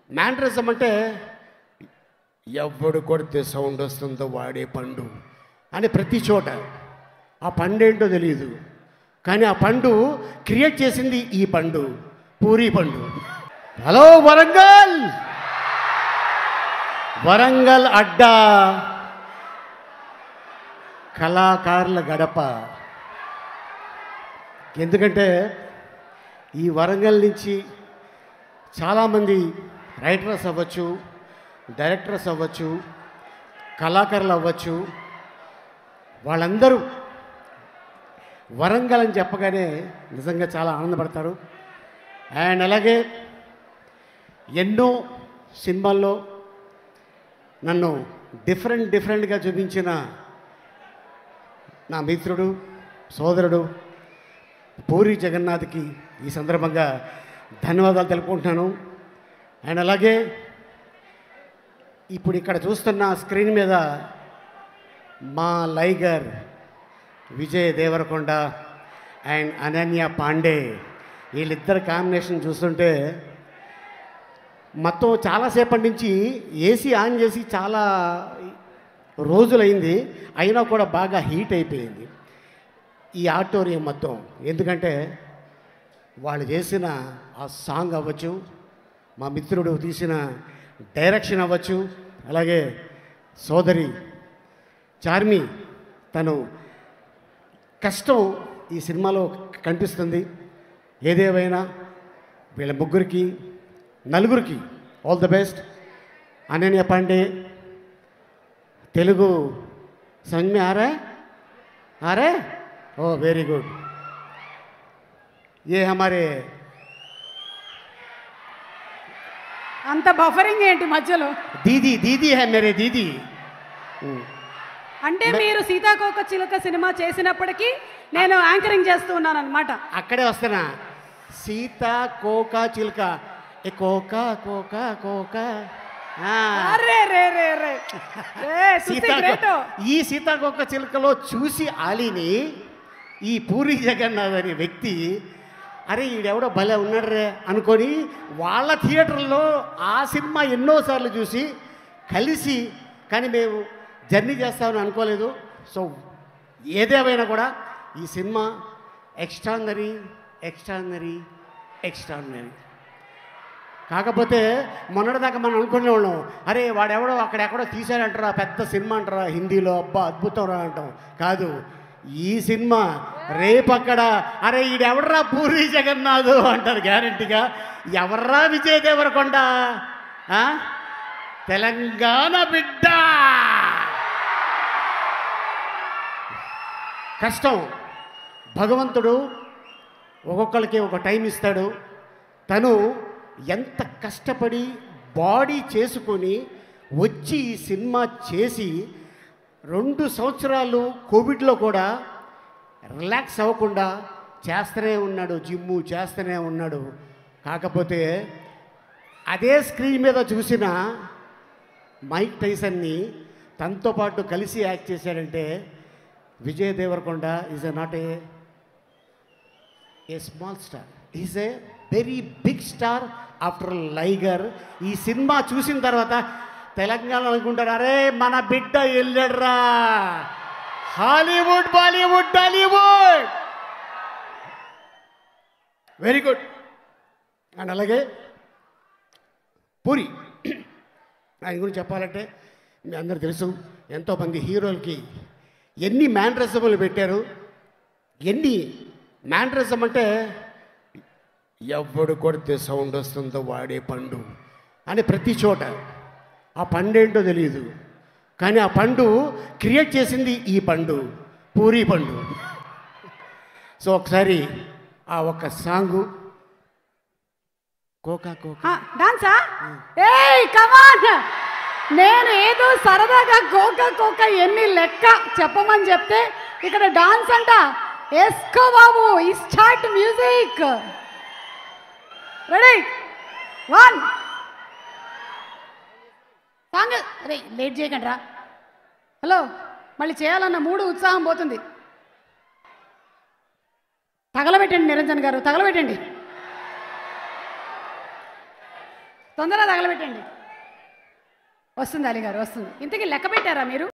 మ్యాండ్రిజం అంటే ఎవడు కొడితే సౌండ్ వస్తుందో వాడే పండు అని ప్రతి చోట ఆ పండు ఏంటో తెలియదు కానీ ఆ పండు క్రియేట్ చేసింది ఈ పండు పూరి పండు హలో వరంగల్ వరంగల్ అడ్డా కళాకారుల గడప ఎందుకంటే ఈ వరంగల్ నుంచి చాలామంది రైటర్స్ అవ్వచ్చు డైరెక్టర్స్ అవ్వచ్చు కళాకారులు అవ్వచ్చు వాళ్ళందరూ వరంగల్ అని చెప్పగానే నిజంగా చాలా ఆనందపడతారు అండ్ అలాగే ఎన్నో సినిమాల్లో నన్ను డిఫరెంట్ డిఫరెంట్గా చూపించిన నా మిత్రుడు సోదరుడు పూరి జగన్నాథ్కి ఈ సందర్భంగా ధన్యవాదాలు తెలుపుకుంటున్నాను అండ్ అలాగే ఇప్పుడు ఇక్కడ చూస్తున్న స్క్రీన్ మీద మా లైగర్ విజయ్ దేవరకొండ అండ్ అనన్య పాండే వీళ్ళిద్దరు కాంబినేషన్ చూస్తుంటే మొత్తం చాలాసేపటి నుంచి ఏసీ ఆన్ చేసి చాలా రోజులైంది అయినా కూడా బాగా హీట్ అయిపోయింది ఈ ఆడిటోరియం మొత్తం ఎందుకంటే వాళ్ళు చేసిన ఆ సాంగ్ అవ్వచ్చు మా మిత్రుడు తీసిన డైరెక్షన్ అవ్వచ్చు అలాగే సోదరి చార్మి తను కష్టం ఈ సినిమాలో కనిపిస్తుంది ఏదేమైనా వీళ్ళ ముగ్గురికి నలుగురికి all the best Ananya Panday Telugu संग में आ रहा है आ रहा है ओ वेरी गुड ये हमारे అంత బఫరింగ్ ఏంటి మధ్యలో दीदी दीदी है मेरे दीदी అంటే మీరు సీతాకోక చిలుక సినిమా చేసినప్పటికీ నేను యాంకరింగ్ చేస్తూ ఉన్నాను అనమాట అక్కడే వస్తున్నా సీత కోక చిలుక ఏ కోక కోక కోక ఆ. అరే రే రే రే ఏ, సుత్తి సీతాకో గ్రేట్ ఈ సీతాకోక చిలుకలో చూసి ఆలిని ఈ పూరి జగన్నాథ్ అనే వ్యక్తి అరే ఈడెవడో భలే ఉన్నాడు రే అనుకొని వాళ్ళ థియేటర్లో ఆ సినిమా ఎన్నోసార్లు చూసి కలిసి కానీ మేము జర్నీ చేస్తామని అనుకోలేదు సో ఏదేమైనా కూడా ఈ సినిమా ఎక్స్ట్రానరీ ఎక్స్ట్రానరీ ఎక్స్ట్రానరీ కాకపోతే మొన్నటిదాకా మనం అనుకునే వాళ్ళం అరే వాడెవడో అక్కడెక్కడో తీశాడంటారా పెద్ద సినిమా అంటారా హిందీలో అబ్బా అద్భుతం రా అంటాం కాదు ఈ సినిమా రేపు అక్కడ అరే ఈడెవడరా పూరి జగన్నాథ్ అంటారు గ్యారంటీగా ఎవర్రా విజయ్ దేవరకొండ ఆ? తెలంగాణ బిడ్డ కష్టం భగవంతుడు ఒక్కొక్కరికి ఒక టైం ఇస్తాడు తను ఎంత కష్టపడి బాడీ చేసుకొని వచ్చి ఈ సినిమా చేసి రెండు సంవత్సరాలు కోవిడ్లో కూడా రిలాక్స్ అవ్వకుండా చేస్తూనే ఉన్నాడు జిమ్ము చేస్తూనే ఉన్నాడు కాకపోతే అదే స్క్రీన్ మీద చూసిన మైక్ టైసన్ని తనతో పాటు కలిసి యాక్ట్ చేశాడంటే Vijay Deverakonda is a not a a small star is a very big star after Liger ఈ సినిమా చూసిన తర్వాత తెలంగాణ అనుకుంటారు అరే మన బిడ్డ వెళ్ళడరా Hollywood Bollywood Tollywood very good and అలాగే పూరి ఆయన గురించి చెప్పాలంటే మీ అందరు తెలుసు ఎంతోమంది హీరోలకి ఎన్ని మ్యాన్రసములు పెట్టారు ఎన్ని మ్యాన్రసం అంటే ఎవడు కొడితే సౌండ్ వస్తుందో వాడే పండు అని ప్రతి చోట ఆ పండు ఏంటో తెలియదు కానీ ఆ పండు క్రియేట్ చేసింది ఈ పండు పూరి పండు సో ఒకసారి ఆ ఒక్క సాంగు కోకా కోకా డాన్సా ఏయ్ కమాన్ నేను ఏదో సరదాగా కోక కోక ఎన్ని లెక్క చెప్పమని చెప్తే ఇక్కడ డాన్స్ అంట ఎస్కో బాబు ఈ start music ready one song అరే లేట్ చేయకండి రా హలో మళ్ళీ చేయాలన్న మూడు ఉత్సాహం పోతుంది తగలబెట్టండి నిరంజన్ గారు తగలబెట్టండి తొందరగా తగలబెట్టండి వస్తుంది అలీ గారు వస్తుంది ఇంతకీ లెక్క పెట్టారా మీరు